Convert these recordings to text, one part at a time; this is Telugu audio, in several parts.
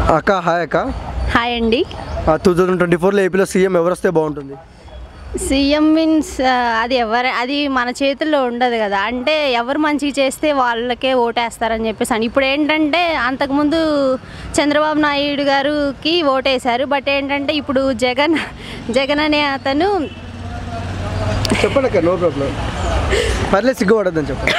అక్క హాయ్ అక్క హాయ్ అండి టూ థౌజండ్ ట్వంటీ ఫోర్లో ఏపీలో సీఎం ఎవరు వస్తే బాగుంటుంది సీఎం మీన్స్ అది ఎవరు అది మన చేతుల్లో ఉండదు కదా అంటే ఎవరు మంచిగా చేస్తే వాళ్ళకే ఓటేస్తారని చెప్పేసి అని ఇప్పుడు ఏంటంటే అంతకుముందు చంద్రబాబు నాయుడు గారికి ఓటేశారు బట్ ఏంటంటే ఇప్పుడు జగన్ జగన్ అనే అతను చెప్పండి అక్క నో ప్రాబ్లం పర్లేదు సిగ్గుపడద్దని చెప్పండి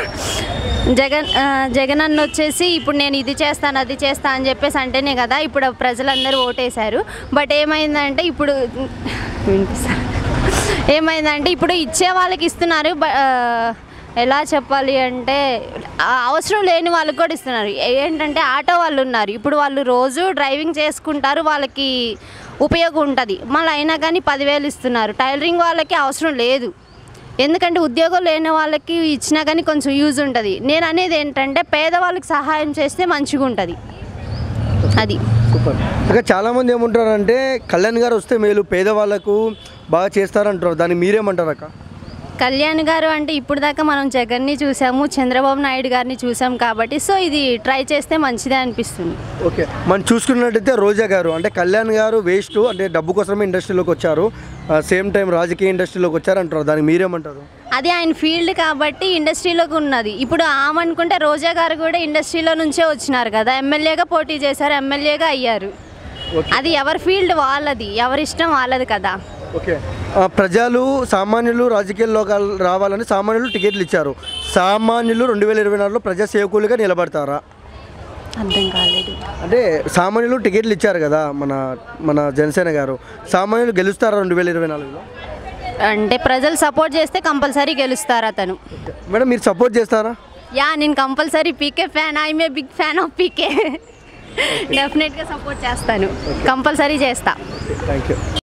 జగన్ ఆ, జగన్ అన్న వచ్చేసి ఇప్పుడు నేను ఇది చేస్తాను అది చేస్తా అని చెప్పేసి అంటేనే కదా ఇప్పుడు ప్రజలందరూ ఓటేశారు బట్ ఏమైందంటే ఇప్పుడు వినిపిస్తా ఏమైందంటే ఇప్పుడు ఇచ్చే వాళ్ళకి ఇస్తున్నారు బ- ఆ, ఎలా చెప్పాలి అంటే ఆ, అవసరం లేని వాళ్ళకి కూడా ఇస్తున్నారు ఏంటంటే ఆటో వాళ్ళు ఉన్నారు ఇప్పుడు వాళ్ళు రోజు డ్రైవింగ్ చేసుకుంటారు వాళ్ళకి ఉపయోగం ఉంటుంది మళ్ళీ అయినా కానీ పదివేలు ఇస్తున్నారు టైలరింగ్ వాళ్ళకి అవసరం లేదు ఎందుకంటే ఉద్యోగం లేని వాళ్ళకి ఇచ్చినా కానీ కొంచెం యూజ్ ఉంటుంది నేను అనేది ఏంటంటే పేదవాళ్ళకి సహాయం చేస్తే మంచిగా ఉంటుంది అది సూపర్ అక్క చాలామంది ఏమంటారంటే కళ్యాణ్ గారు వస్తే మేలు పేదవాళ్ళకు బాగా చేస్తారంటారు దాన్ని మీరేమంటారు అక్క కళ్యాణ్ గారు అంటే ఇప్పుడు దాకా మనం జగన్ని చూసాము చంద్రబాబు నాయుడు గారిని చూసాం కాబట్టి సో ఇది ట్రై చేస్తే మంచిదే అనిపిస్తుంది ఓకే మనం చూసుకున్నట్టయితే రోజా గారు అంటే కళ్యాణ్ గారు వేస్ట్ అంటే డబ్బు కోసమే ఇండస్ట్రీలోకి వచ్చారు సేమ్ టైం రాజకీయ ఇండస్ట్రీలోకి వచ్చారు అంటారు దానికి మీరేమంటారు అది ఆయన ఫీల్డ్ కాబట్టి ఇండస్ట్రీలోకి ఉన్నది ఇప్పుడు ఆమె అనుకుంటే రోజా గారు కూడా ఇండస్ట్రీలో నుంచే వచ్చినారు కదా ఎమ్మెల్యేగా పోటీ చేశారు ఎమ్మెల్యేగా అయ్యారు ఓకే అది ఎవరి ఫీల్డ్ వాళ్ళది ఎవరి ఇష్టం వాళ్ళది కదా ఓకే ఆ, ప్రజలు సామాన్యులు రాజకీయాల్లోకి రావాలని సామాన్యులు టికెట్లు ఇచ్చారు సామాన్యులు రెండు వేల ఇరవై నాలుగులో ప్రజా సేవకులుగా నిలబడతారా అర్థం కాలేదు అంటే సామాన్యులు టికెట్లు ఇచ్చారు కదా మన మన జనసేన గారు సామాన్యులు గెలుస్తారా రెండు వేల ఇరవై నాలుగులో అంటే ప్రజలు సపోర్ట్ చేస్తే కంపల్సరీ గెలుస్తారు అతను మేడం మీరు సపోర్ట్ చేస్తారా యా నేను compulsory PK fan I may big fan of PK డెఫినెట్గా సపోర్ట్ చేస్తాను కంపల్సరీ చేస్తా థ్యాంక్ యూ